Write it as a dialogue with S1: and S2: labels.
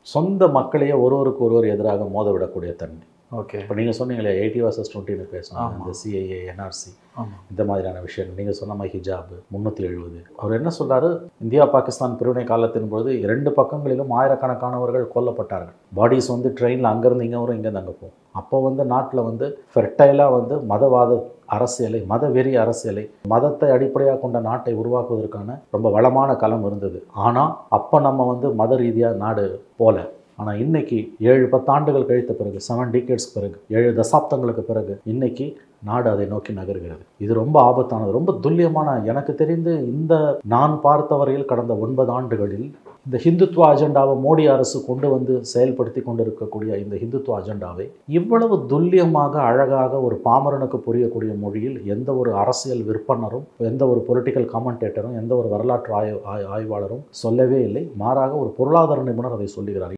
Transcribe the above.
S1: சொந்த மக்களையே ஒருவருக்கு ஒருவர் எதிராக மோத விடக்கூடிய தன்மை
S2: ஓகே
S1: இப்போ நீங்கள் சொன்னீங்களே எயிட்டி வர்சஸ் டுவெண்ட்டின்னு பேசணும்
S2: ஆமா.
S1: இந்த சிஐஏ என்ஆர்சி
S2: ஆமாம்
S1: இந்த மாதிரியான விஷயங்கள் நீங்கள் சொன்ன மாதிரி ஹிஜாப் முந்நூற்றி எழுபது அவர் என்ன சொல்றாரு இந்தியா பாகிஸ்தான் பிரிவினை காலத்தின் பொழுது இரண்டு பக்கங்களிலும் ஆயிரக்கணக்கானவர்கள் கொல்லப்பட்டார்கள் பாடிஸ் வந்து ட்ரெயினில் அங்கேருந்து இங்கே வரும் இங்கேருந்து அங்கே போகும் அப்போ வந்து நாட்டில் வந்து ஃபெர்டைலாக வந்து மதவாத அரசியலை மதவெறி அரசியலை மதத்தை அடிப்படையாக கொண்ட நாட்டை உருவாக்குவதற்கான ரொம்ப வளமான களம் இருந்தது ஆனால் அப்போ நம்ம வந்து மத ரீதியாக நாடு போல ஆனால் இன்னைக்கு ஏழு பத்தாண்டுகள் கழித்த பிறகு செவன் டிகேட்ஸ் பிறகு ஏழு தசாப்தங்களுக்கு பிறகு இன்னைக்கு நாடு அதை நோக்கி நகர்கிறது இது ரொம்ப ஆபத்தானது ரொம்ப துல்லியமான எனக்கு தெரிந்து இந்த நான் பார்த்த வரையில் கடந்த ஒன்பது ஆண்டுகளில் இந்த ஹிந்துத்வா அஜெண்டாவை மோடி அரசு கொண்டு வந்து செயல்படுத்தி கொண்டிருக்கக்கூடிய இந்த ஹிந்துத்வா அஜெண்டாவை இவ்வளவு துல்லியமாக அழகாக ஒரு பாமரனுக்கு புரியக்கூடிய மொழியில் எந்த ஒரு அரசியல் விற்பனரும் எந்த ஒரு பொலிட்டிக்கல் காமெண்டேட்டரும் எந்த ஒரு வரலாற்று ஆய் ஆய்- ஆய்வாளரும் சொல்லவே இல்லை மாறாக ஒரு பொருளாதார நிபுணர் அதை சொல்லுகிறார்